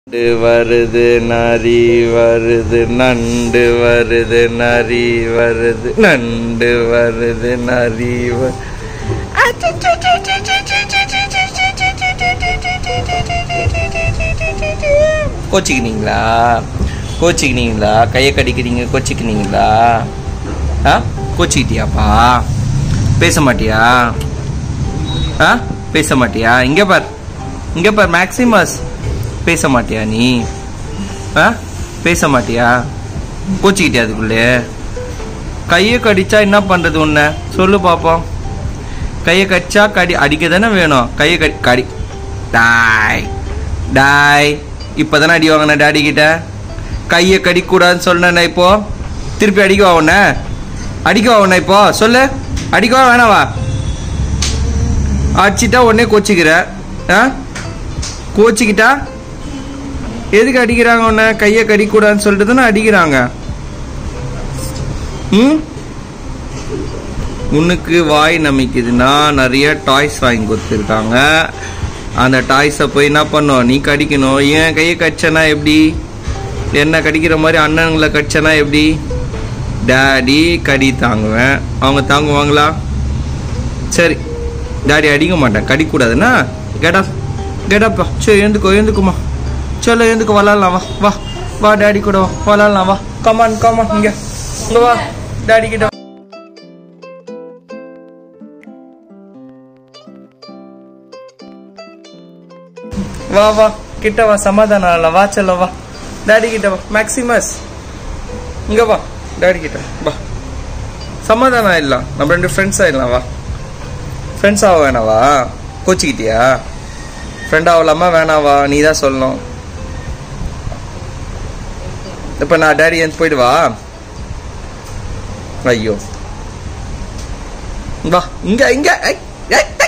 நண்டு வருது நரி வருது நண்டு வருது நரி வருது நண்டு வருது நரி வ- கோச்சிக்கினீங்களா கோச்சிக்கினீங்களா கையை கடிக்கிறீங்க கோச்சிக்கினீங்களா ஆ கோச்சிக்கிட்டியாப்பா பேச மாட்டியா ஆ பேச மாட்டியா இங்க பார் இங்க பார் மேக்சிமஸ் பேச மாட்டியா நீ ஆ பேச மாட்டியா கோச்சிக்கிட்டியா அதுக்குள்ளே கையை கடிச்சா என்ன பண்றது உன்னை சொல்லு பாப்போம் கையை கடிச்சா கடி அடிக்க தானே வேணும் கையை கடி கடி டாய் டாய் இப்போதானே அடி வாங்கின டாடி கிட்ட கையை கடிக்கூடாதுன்னு சொன்னேன் இப்போ திருப்பி அடிக்கவா உன்னை அடிக்கவா உன்னை இப்போ சொல்லு அடிக்கவா வேணாவா அடிச்சிட்டா உடனே கோச்சிக்கிற ஆ கோச்சிக்கிட்டா எதுக்கு அடிக்கிறாங்க உன்னை கையை கடிக்கூடாதுன்னு சொல்லிட்டு தானே அடிக்கிறாங்க ம் உனக்கு வாய் நமிக்குதுன்னா நிறைய டாய்ஸ் வாங்கி கொடுத்துருக்காங்க அந்த டாய்ஸை போய் என்ன பண்ணும் நீ கடிக்கணும் ஏன் கையை கடிச்சனா எப்படி என்ன கடிக்கிற மாதிரி அண்ணனுங்களை கடிச்சனா எப்படி டேடி கடி தாங்குவேன் அவங்க தாங்குவாங்களா சரி டாடி அடிக்க மாட்டேன் கடிக்கூடாதுன்னா கேடா கேடாப்பா சரி எழுந்துக்கோ எழுந்துக்குமா சொல்லு எழுந்துக்கோ விளாட்லாம் வா வா வா டாடி கூட வா விளாட்லாம் வா கமான் கமான் இங்க இங்க வா டாடி கிட்ட வா. வா வா கிட்ட வா சமாதானம் இல்ல வா செல்ல வா டாடி கிட்ட வா மேக்சிமஸ் இங்க வா டாடி கிட்ட வா சமாதானம் ஆயிடலாம் நம்ம ரெண்டு ஃப்ரெண்ட்ஸ் ஆயிடலாம் வா ஃப்ரெண்ட்ஸ் ஆக வேணாவா கோச்சிக்கிட்டியா ஃப்ரெண்ட் ஆகலாமா வேணாவா நீ தான் சொல்லணும் இப்போ நான் டேடி எந்த போயிடுவா ஐயோ வா இங்க இங்க ஐ, ஐ,